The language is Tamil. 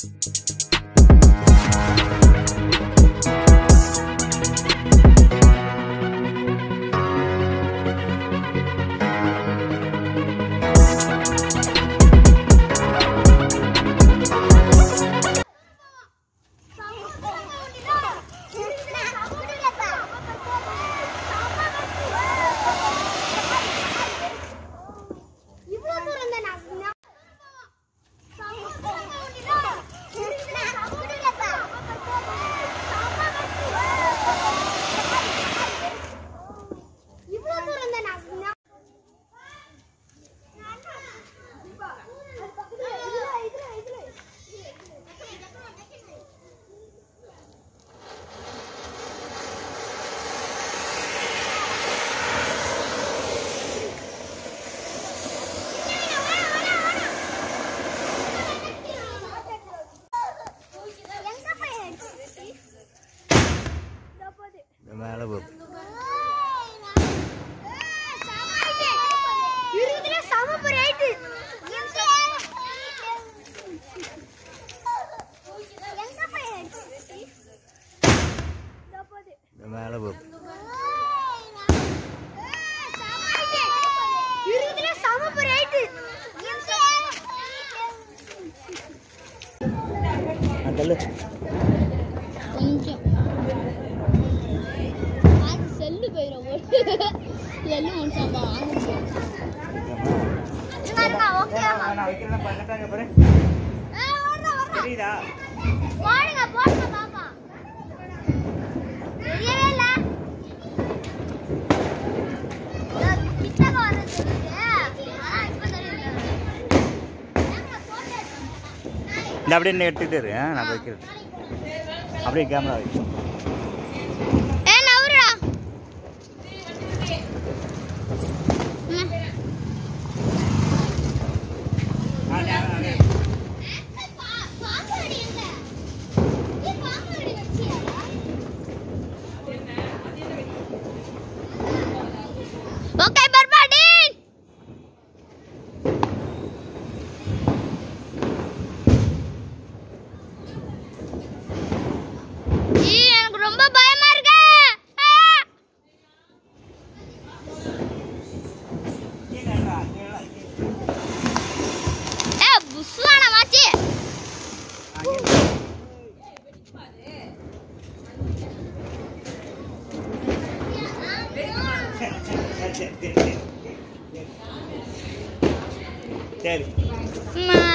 இவ்வளவு தூரம் தான் நான் இவ்வளவு தூரம் தான் நான் எங்க போய் மேலே போ இருக்குதுல சமப்பு ரைட்டு எங்க போய் மேலே போ இருக்குதுல சமப்பு ரைட்டு தள்ளு கொஞ்சம் அது செல்லு போயிடும் செல்லு முடிச்சாம்பா நான் வைக்கிறேன் பண்ணிட்டாங்க பாரு தெரியுதா போடுங்க போடுங்க பாப்பா தெரியவே இல்ல இதோ கிட்டக்க வர சொல்லுது ஆனா இப்ப தெரியுது ஏங்க போட்டு இந்த அப்படியே நீ எடுத்துக்கிட்டு இரு, ஆ, நான் வைக்கிறேன் அப்படியே கேமரா வை ஏ நவுருடா பாப்பாடி எங்க ஏ பாப்பாடி வச்சியா ஓகே பர்பாடி ஈ எனக்கு ரொம்ப பயமா இருக்கு ஆ! ஏ புஸ்வான மாச்சி சரி அம்மா.